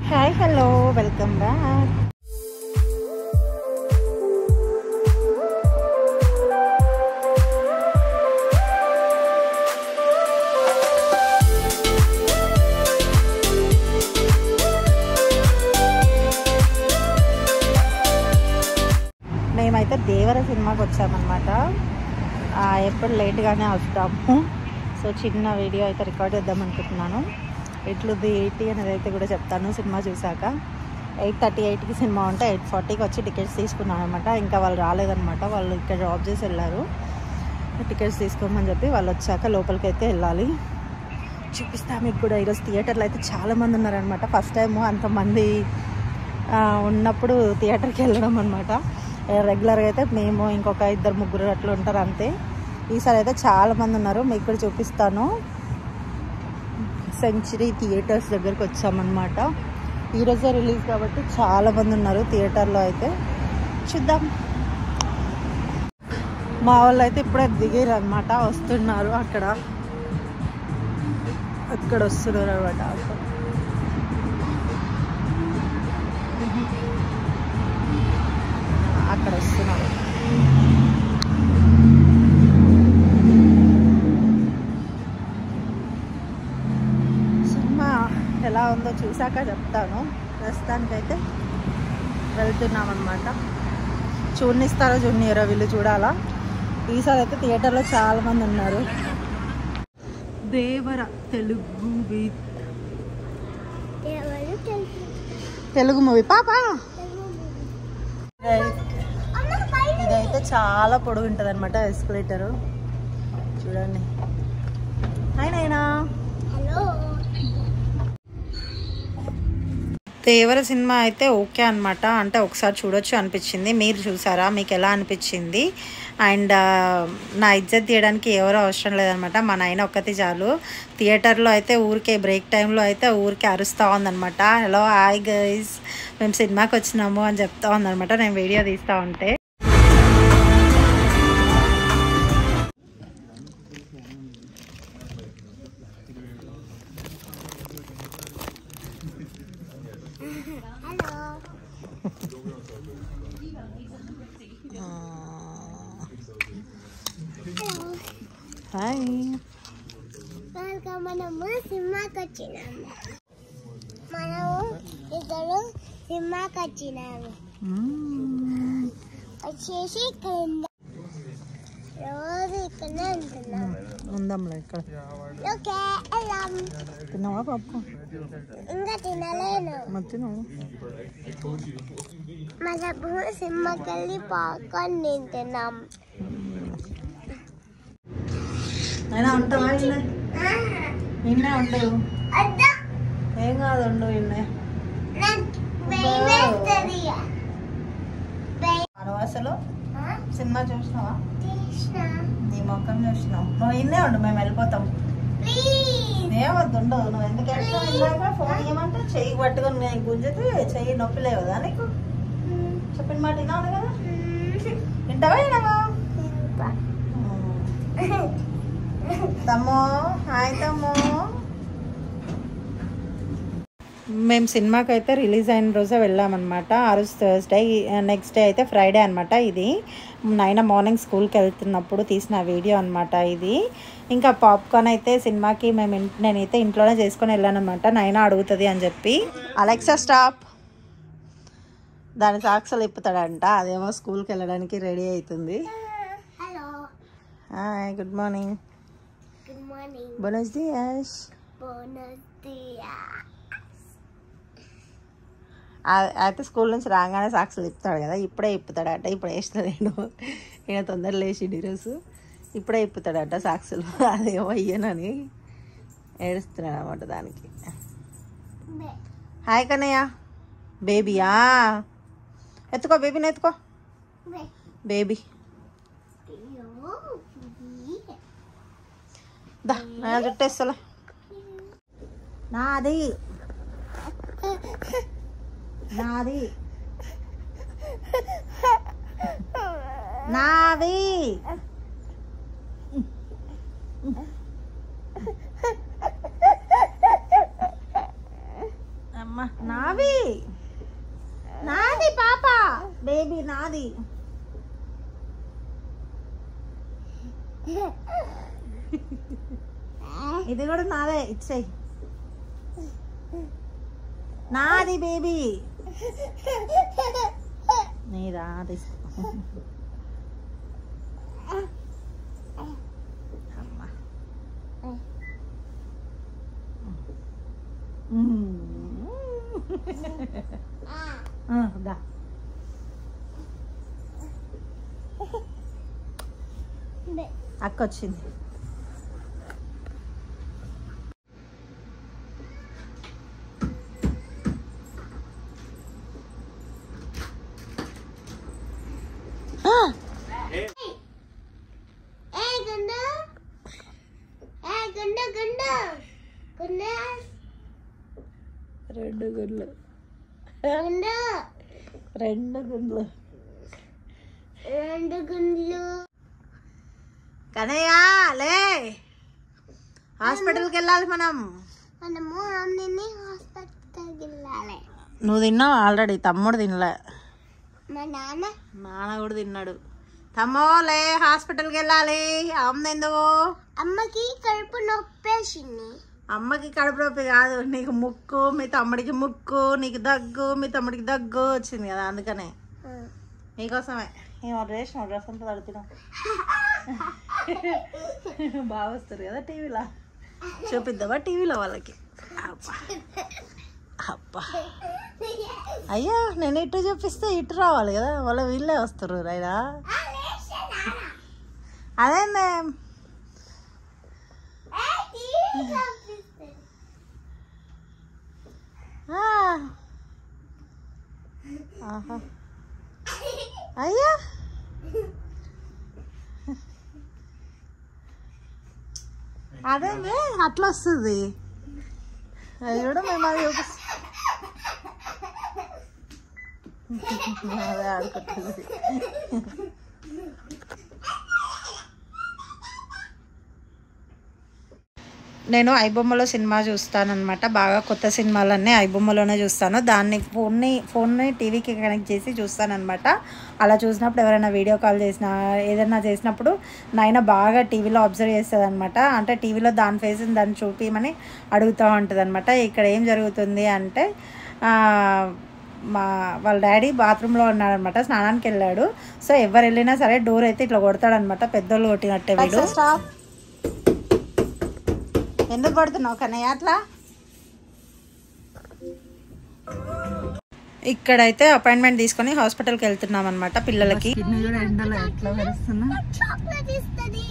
Hi hello welcome back మేమైతే దేవర సినిమాకి వచ్చామన్నమాట ఆ, ఎప్పుడు లేట్గానే వస్తాము సో చిన్న వీడియో అయితే రికార్డ్ చేద్దాం అనుకుంటున్నాను ఎట్లుంది ఎయిటీ అనేది అయితే కూడా చెప్తాను సినిమా చూసాక ఎయిట్ థర్టీ ఎయిట్కి సినిమా ఉంటే ఎయిట్ ఫార్టీకి వచ్చి టికెట్స్ తీసుకున్నాను అనమాట ఇంకా వాళ్ళు రాలేదనమాట వాళ్ళు ఇక్కడ డ్రాప్ చేసి వెళ్ళారు టికెట్స్ తీసుకోమని చెప్పి వాళ్ళు వచ్చాక లోపలికి అయితే వెళ్ళాలి చూపిస్తా మీకు కూడా ఈరోజు థియేటర్లో అయితే చాలా మంది ఉన్నారనమాట ఫస్ట్ టైం అంతమంది ఆ, ఉన్నప్పుడు థియేటర్కి వెళ్ళడం అనమాట రెగ్యులర్గా అయితే మేము ఇంకొక ఇద్దరు ముగ్గురు అట్లా ఉంటారు అంతే ఈసారి అయితే చాలా మంది ఉన్నారు మీకు కూడా చూపిస్తాను సెంచరీ థియేటర్స్ దగ్గరికి వచ్చామన్నమాట ఈరోజే రిలీజ్ కాబట్టి చాలా మంది ఉన్నారు థియేటర్లో అయితే చూద్దాం మా వాళ్ళు అయితే ఇప్పుడే దిగారు అనమాట వస్తున్నారు అక్కడ అక్కడ వస్తున్నారు అనమాట అక్కడ వస్తున్నారు సినిమా ఎలా ఉందో చూసాక చెప్తాను ప్రస్తుతానికైతే వెళ్తున్నాం అనమాట చూడనిస్తారో చూడనియరో వీళ్ళు చూడాలా ఈసారి అయితే థియేటర్లో చాలా మంది ఉన్నారు దేవర తెలుగు వి- ఎవరు తెలుసు తెలుగు మూవీ పాపా అమ్మ బయట ఇదైతే చాలా పొడుగు ఉంటుంది అనమాట ఎస్కలేటర్ చూడండి hi Naina hello Devara cinema అయితే ఓకే అనమాట అంటే ఒకసారి చూడొచ్చు అనిపించింది మీరు చూసారా మీకు ఎలా అనిపించింది అండ్ నా ఇజ్జత్ తీయడానికి ఎవరు అవసరం లేదనమాట మా నాయన ఒక్కటి చాలు థియేటర్లో అయితే ఊరికే బ్రేక్ టైంలో అయితే ఊరికే అరుస్తూ ఉందనమాట హలో హాయ్ గైస్ మేము సినిమాకి వచ్చినాము అని చెప్తా ఉందనమాట నేను వీడియో తీస్తూ ఉంటే హలో హలో హాయ్ వెల్కమ్ మనము సినిమాకి వచ్చినాము మనము ఇద్దరు సినిమాకి వచ్చినాము వచ్చేసి ఇక్కడ ఉందా- రోజు ఇక్కడనే ఉంటున్నాము ఉందాంలే ఇక్కడ ఓకే వెళ్ళాం తిన్నావా పాపకు ఇంకా తినలేను మరి తిన్నావు మనము సినిమాకి వెళ్ళి పాప్కార్న్ తింటున్నాం అయినా ఉంటావా ఇన్నే ఇన్నే ఉండు అద్దా ఏం కాదు ఉండు ఇన్నే నాకు భయం వేస్తుంది భయం అనవాసలో సినిమా చూసినావా తీసిన నీ మొక్కం చూసినావు నువ్వు ఇన్నే ఉండు మేము వెళ్ళిపోతాం ప్లీజ్ ఏమొద్దు ఉండవు నువ్వు ఎందుకు వెళ్తావు ఇందాక ఫోన్ ఇవ్వమంటే చెయ్యి పట్టుకొని నేను గుంజితే చెయ్యి నొప్పి లేవు కదా నీకు చెప్పిన మాట వినాలి కదా వింటావా వినవా తమ్మో హాయ్ తమ్మో మేము సినిమాకి అయితే రిలీజ్ అయిన రోజే వెళ్ళామన్నమాట ఆ రోజు థర్స్డే నెక్స్ట్ డే అయితే ఫ్రైడే అనమాట ఇది నైనా మార్నింగ్ స్కూల్కి వెళ్తున్నప్పుడు తీసిన వీడియో అనమాట ఇది ఇంకా పాప్కార్న్ అయితే సినిమాకి మేము ఇన్- నేనైతే ఇంట్లోనే చేసుకొని వెళ్ళాను అనమాట నైనా అడుగుతుంది అని చెప్పి అలెక్సా స్టాప్ దాని సాక్సలు ఇప్పుతాడంట అదేమో స్కూల్కి వెళ్ళడానికి రెడీ అవుతుంది hello hi good morning good morning బొనస్ దియాస్ బోనస్ దియా ఆ- అయితే స్కూల్ నుంచి రాగానే సాక్సులు ఇప్పుతాడు కదా ఇప్పుడే ఇప్పుతాడట ఇప్పుడు వేస్తాడు ఈయన తొందర లేచి ఈరోజు ఇప్పుడే ఇప్పుతాడట సాక్సులు అదేమో అయ్యానని ఏడుస్తున్నాడు అనమాట దానికి హాయ్ కన్నయ్య బేబీయా ఎత్తుకో బేబీని ఎత్తుకో బేబీ దా నా జుట్టేస్తలే నాది నాది నాది అమ్మ నా అవి నాది పాప బేబీ నాది ఇది కూడా నాదే ఇచ్చేయి నాది బేబీ నీదా తీసుకో అమ్మా ఆ, దా అక్క వచ్చింది ఏ గుండు ఏ గుండు గుండు గుండు రెండు గుడ్లు గుండు రెండు గుడ్లు రెండు గుండ్లు కనయ్య లే హాస్పిటల్కి వెళ్ళాలి మనం మనము అమ్మని హాస్పిటల్కి వెళ్ళాలి నువ్వు తిన్నావు ఆల్రెడీ తమ్ముడు తినలే మా నాన్న నాన్న కూడా తిన్నాడు తమ్మో లే హాస్పిటల్కి వెళ్ళాలి అమ్మెందుకు అమ్మకి కడుపు నొప్పేసింది అమ్మకి కడుపు నొప్పి కాదు నీకు ముక్కు మీ తమ్ముడికి ముక్కు నీకు దగ్గు మీ తమ్ముడికి దగ్గు వచ్చింది కదా అందుకనే నీకోసమే ఏమో డ్రెస్ డ్రెస్ అంతా తడుతున్నావు బాగా వస్తారు కదా టీవీలో చూపిద్దామా టీవీలో వాళ్ళకి అబ్బా అబ్బా అయ్యా నేను ఇటు చూపిస్తే ఇటు రావాలి కదా వాళ్ళ వీళ్ళే వస్తారు రైనా అదే మ్యామ్ ఆ. ఆహా. అయ్యా అదే మే, అట్లా వస్తుంది అది కూడా మేము అది చూపిస్తాం అదే ఆడుకుంటుంది నేను ఐబొమ్మలో సినిమా చూస్తానన్నమాట బాగా కొత్త సినిమాలన్నీ ఐబొమ్మలోనే చూస్తాను దాన్ని ఫోన్ని ఫోన్ని టీవీకి కనెక్ట్ చేసి చూస్తానన్నమాట అలా చూసినప్పుడు ఎవరైనా వీడియో కాల్ చేసినా ఏదైనా చేసినప్పుడు నాయన బాగా టీవీలో అబ్జర్వ్ చేస్తుంది అనమాట అంటే టీవీలో దాని ఫేస్ని దాన్ని చూపించమని అడుగుతూ ఉంటుంది అనమాట ఇక్కడ ఏం జరుగుతుంది అంటే ఆ, మా వాళ్ళ డాడీ బాత్రూంలో ఉన్నాడనమాట స్నానానికి వెళ్ళాడు సో ఎవరు వెళ్ళినా సరే డోర్ అయితే ఇట్లా కొడతాడనమాట పెద్దోళ్ళు కొట్టినట్టే వీడు స్టాప్ ఎందుకు కొడుతున్నావు కన్నయ్య అట్లా ఇక్కడైతే అపాయింట్మెంట్ తీసుకొని హాస్పిటల్కి వెళ్తున్నాం అనమాట పిల్లలకి ఎట్లా పెరుస్తున్నా చాక్లెట్ ఇస్తుంది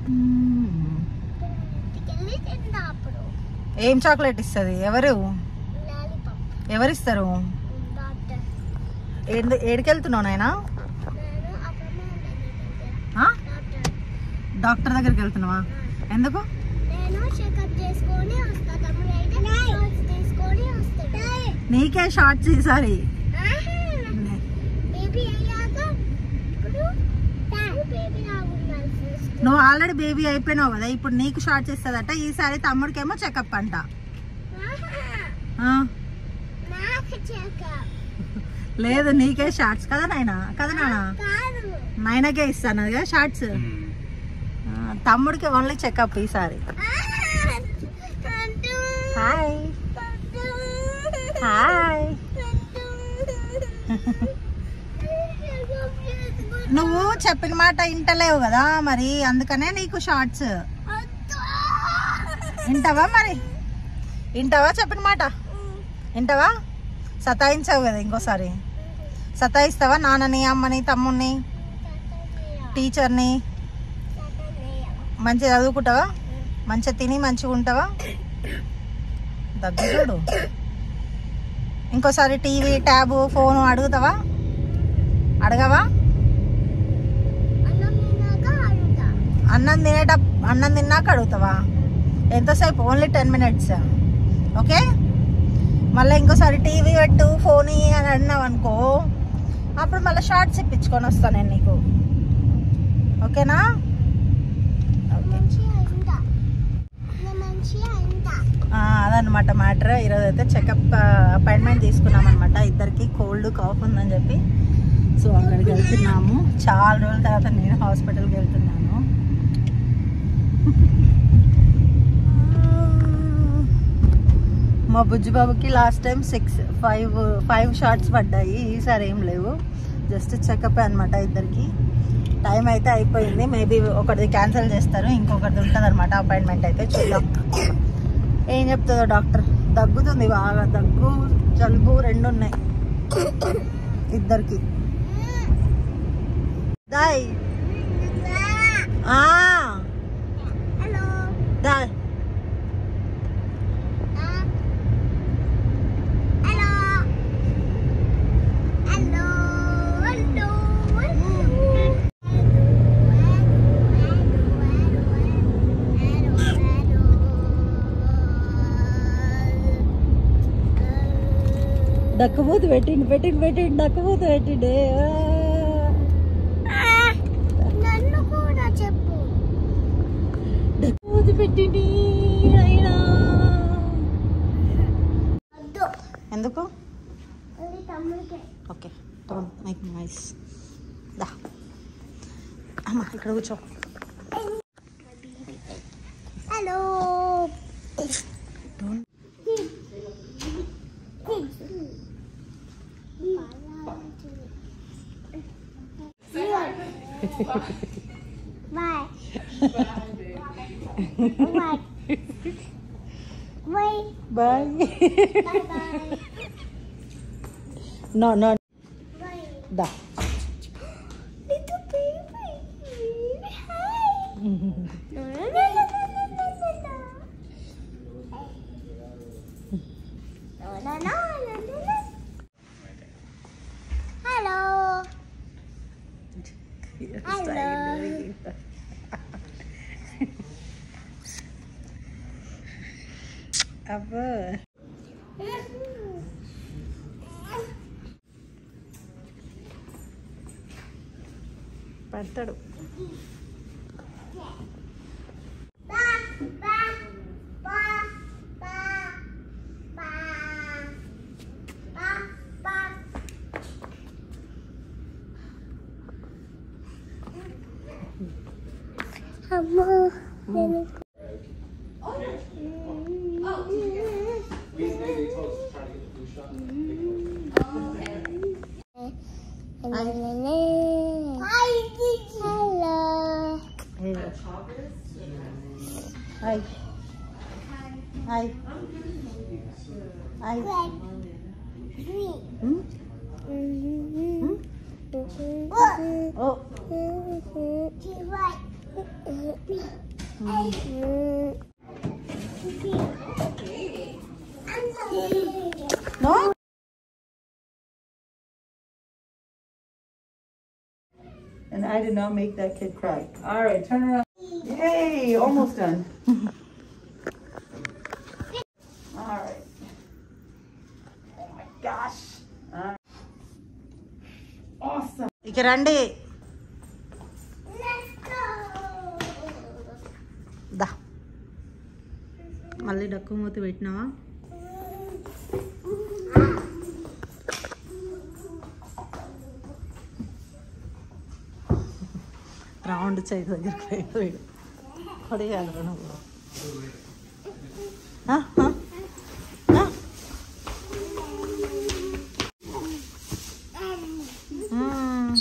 ఇంటికెళ్ళి తింటా అప్పుడు ఏం చాక్లెట్ ఇస్తుంది ఎవరు లాలీపాప్ ఎవరిస్తారు డాక్టర్ ఏడు ఏడికి వెళ్తున్నావు నాయనా నేను అప్పుడు ఆ? డాక్టర్ డాక్టర్ దగ్గరికి వెళ్తున్నావా ఎందుకు నేను చెకప్ చేసుకొని వస్తా తమ్ముడు అయితే షార్ట్స్ తీసుకొని వస్తాడు నీకే షార్ట్స్ ఈసారి బేబీ అయ్యాక ఇప్పుడు బేబీ లాగుండాలి ఫస్ట్ నువ్వు ఆల్రెడీ బేబీ అయిపోయినావు కదా ఇప్పుడు నీకు షార్ట్స్ ఇస్తుందట ఈసారి తమ్ముడికేమో చెకప్ అంట ఆ, నాకు చెకప్ లేదు నీకే షార్ట్స్ కదా నాయనా కదా నానా కాదు నాయనకే ఇస్తాను కదా షార్ట్స్ ఆ, తమ్ముడికి ఓన్లీ చెకప్ ఈసారి అంటూ హాయ్ హాయ్ నువ్వు చెప్పిన మాట వింటలేవు కదా మరి అందుకనే నీకు షార్ట్స్ వింటావా మరి వింటావా చెప్పిన మాట వింటావా సతాయించావు కదా ఇంకోసారి సతాయిస్తావా నాన్నని అమ్మని తమ్ముడిని టీచర్ని మంచిగా చదువుకుంటావా మంచిగా తిని మంచిగా ఉంటావా దగ్గర చూడు ఇంకోసారి టీవీ ట్యాబు ఫోను అడుగుతావా అడగవా అన్నం తిన్నాక అడుగుతా అన్నం తినేట అన్నం తిన్నాక అడుగుతావా ఎంతసేపు ఓన్లీ టెన్ మినిట్స్ ఓకే మళ్ళీ ఇంకోసారి టీవీ పెట్టు ఫోన్ ఇయ్యి అని అడినావు అనుకో అప్పుడు మళ్ళీ షార్ట్స్ ఇప్పించుకొని వస్తాను నేను నీకు ఓకేనా ఓకే మంచిగా ఇంట మంచిగా ఇంట ఆ, అదనమాట మ్యాటర్ ఈరోజు అయితే చెకప్ అపాయింట్మెంట్ తీసుకున్నాం అనమాట ఇద్దరికి కోల్డ్ కాఫ్ ఉందని చెప్పి సో అక్కడికి వెళ్తున్నాము చాలా రోజుల తర్వాత నేను హాస్పిటల్కి వెళ్తున్నాను మా బుజ్జిబాబుకి last time six five five shots పడ్డాయి ఈసారి ఏం లేవు జస్ట్ చెకప్ అనమాట ఇద్దరికి టైం అయితే అయిపోయింది మేబీ ఒకటిది క్యాన్సిల్ చేస్తారు ఇంకొకటిది ఉంటుంది అనమాట అపాయింట్మెంట్ అయితే చూద్దాం ఏం చెప్తుందో డాక్టర్ దగ్గుతుంది బాగా దగ్గు జలుబు రెండు ఉన్నాయి ఇద్దరికి దాయ్ ఆ, హలో దాయ్ హలో హలో హలో డక్కుమూతి పెట్టిండు పెట్టిండు పెట్టిండు డక్కుమూతి పెట్టిండే ఆ. నన్ను కూడా చెప్పు డక్కుమూతి పెట్టిండి అయినా వద్దు ఎందుకు అది తమ్ముడికే ఓకే డోంట్ మేక్ నాయిస్ దా అమ్మా ఇక్కడ కూర్చో hello don't Bye. Bye. Bye. Bye Bye. Bye. No no Bye. దా Little baby. Hi. No, no, no, no, no, no, no, no, no. No, no, no, no, no, no. Hello. Hello. అబ్బో పడతాడు Ba, ba, ba, ba, ba. Ba, ba. అమ్మా నేను hello hi hi hi oh no And I did not make that kid cry. All right, turn around. Yay, almost done. All right. Oh my gosh. All right. Awesome. ఇక రండి దా మళ్ళీ డక్కు మూతి పెట్టినావా round చేయి దగ్గరికి పోయిపోయాడు కొడియాలి నువ్వు ఆ, ఆ, ఆ. మ్మ్.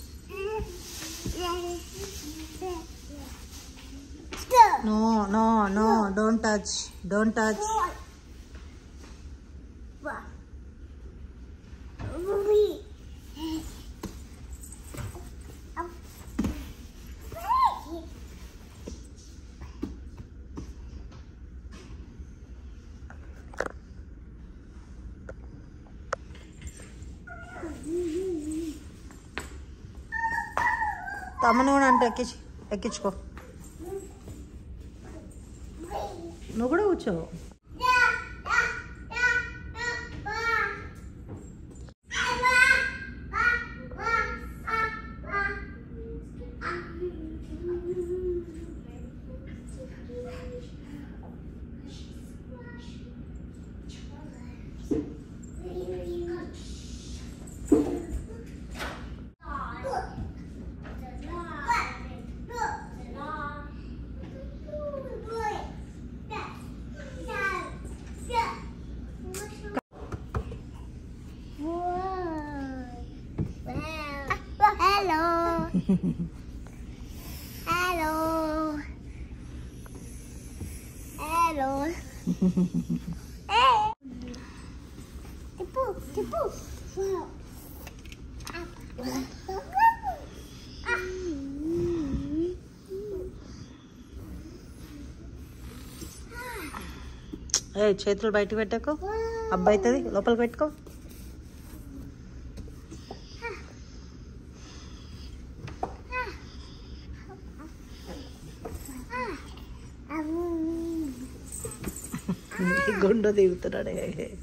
No no no don't touch don't touch తమ్ముని కూడా అంటే ఎక్కించు ఎక్కించుకో నువ్వు కూడా కూర్చో హలో హలో హలో తిప్పు తిప్పు ఏ చేతులు బయట పెట్టకు అబ్బాయి అవుతుంది లోపలికి పెట్టుకో గుండు దిగుతున్నాడే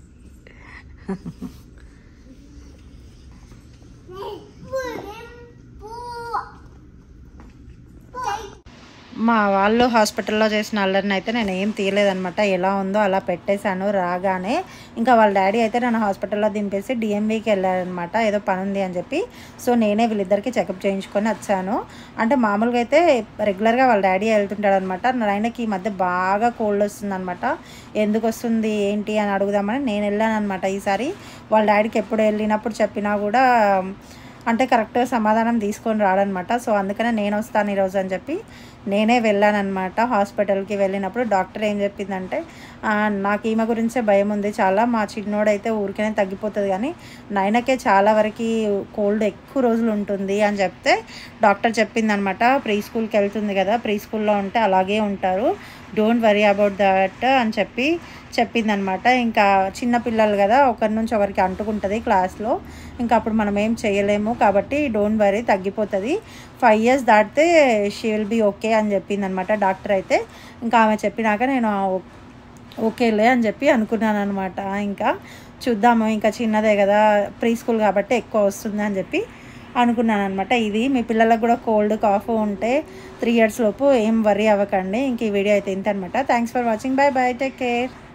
మా వాళ్ళు హాస్పిటల్లో చేసిన అల్లరిని అయితే నేను ఏం తీయలేదనమాట ఎలా ఉందో అలా పెట్టేశాను రాగానే ఇంకా వాళ్ళ డాడీ అయితే నన్ను హాస్పిటల్లో దింపేసి డిఎంవీకి వెళ్ళారనమాట ఏదో పని ఉంది అని చెప్పి సో నేనే వీళ్ళిద్దరికి చెకప్ చేయించుకొని వచ్చాను అంటే మామూలుగా అయితే రెగ్యులర్గా వాళ్ళ డాడీ వెళ్తుంటాడు అనమాట నాయనకి ఈ మధ్య బాగా కోల్డ్ వస్తుంది అనమాట ఎందుకు వస్తుంది ఏంటి అని అడుగుదామని నేను వెళ్ళాను అనమాట ఈసారి వాళ్ళ డాడీకి ఎప్పుడు వెళ్ళినప్పుడు చెప్పినా కూడా అంటే కరెక్ట్గా సమాధానం తీసుకొని రాడనమాట సో అందుకనే నేను వస్తాను ఈరోజు అని చెప్పి నేనే వెళ్ళానమాట హాస్పిటల్కి వెళ్ళినప్పుడు డాక్టర్ ఏం చెప్పిందంటే "ఆ, నాకు ఈమె గురించే భయం ఉంది చాలా మా చిన్నోడైతే ఊరికనే తగ్గిపోతుంది కానీ నైనకే చాలా వరకు కోల్డ్ ఎక్కువ రోజులు ఉంటుంది అని చెప్తే డాక్టర్ చెప్పిందనమాట ప్రీ స్కూల్కి వెళ్తుంది కదా ప్రీ స్కూల్లో ఉంటే అలాగే ఉంటారు డోంట్ వరీ అబౌట్ దట్ అని చెప్పి చెప్పిందనమాట ఇంకా చిన్న పిల్లలు కదా ఒకరి నుంచి ఒకరికి అంటుకుంటుంది క్లాస్లో ఇంకా అప్పుడు మనం ఏం చేయలేము కాబట్టి డోంట్ వరీ తగ్గిపోతుంది ఫైవ్ ఇయర్స్ దాటితే షీ విల్ బీ ఓకే అని చెప్పింది అనమాట డాక్టర్ అయితే ఇంకా ఆమె చెప్పినాక నేను "ఆ, ఓ- ఓకేలే అని చెప్పి అనుకున్నాను అనమాట ఇంకా చూద్దాము ఇంకా చిన్నదే కదా ప్రీ స్కూల్ కాబట్టి ఎక్కువ వస్తుంది అని చెప్పి అనుకున్నాను అనమాట ఇది మీ పిల్లలకు కూడా కోల్డ్ కాఫ్ ఉంటే త్రీ ఇయర్స్ లోపు ఏం వరీ అవ్వకండి ఇంక ఈ వీడియో అయితే ఇంత అనమాట thanks for watching bye bye take care